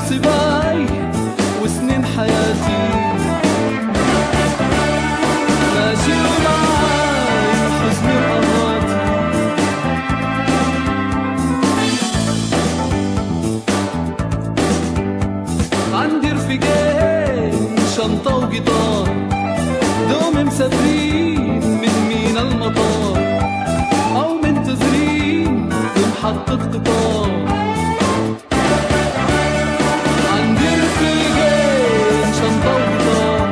صباعي وسنين حياتي ماشي ومعاي حزني وقهاتي عندي رفيقين شنطة وجيتار دوم مسافرين من مينا المطار أو منتظرين بمحطة قطار عندي رفيقين شنطة وجيتار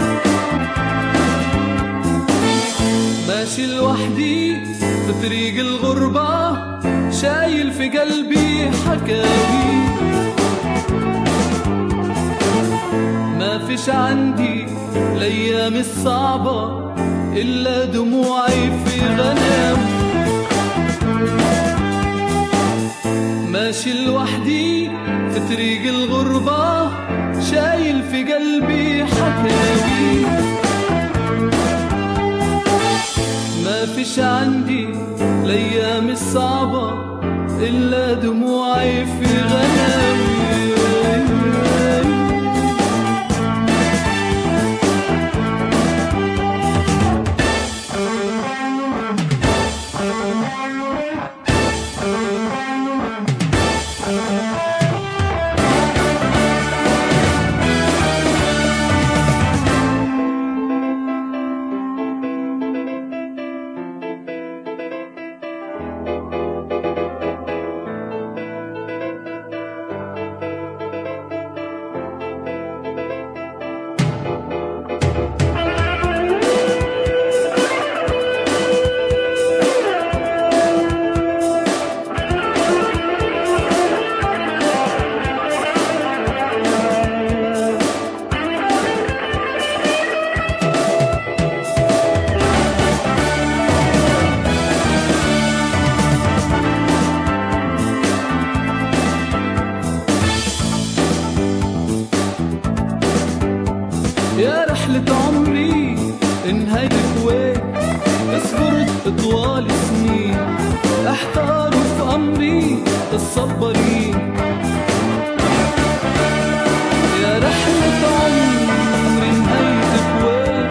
ماشي لوحدي في طريق الغربة شايل في قلبي حكاوي ما فيش عندي الايام الصعبة الا دموعي في غنام ماشي لوحدي في طريق الغربة شايل في قلبي حكاوي ما فيش عندي الايام الصعبة الا دموعي في غناوي يا رحلة عمري انهيت وين اصبرت طوال سنين احتاروا في امري الصبرين يا رحلة عمري انهيت وين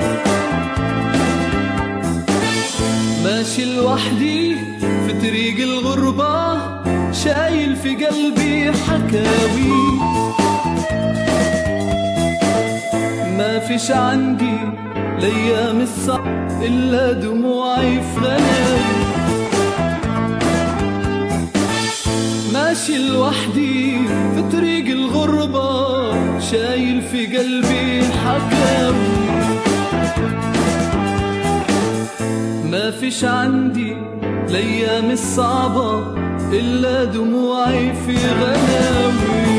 ماشي لوحدي في طريق الغربة شايل في قلبي حكاوي ما فيش عندي الايام الصعب الا دموعي في غناوي ماشي لوحدي في طريق الغربة شايل في قلبي حكاوي ما فيش عندي الايام الصعبة الا دموعي في غناوي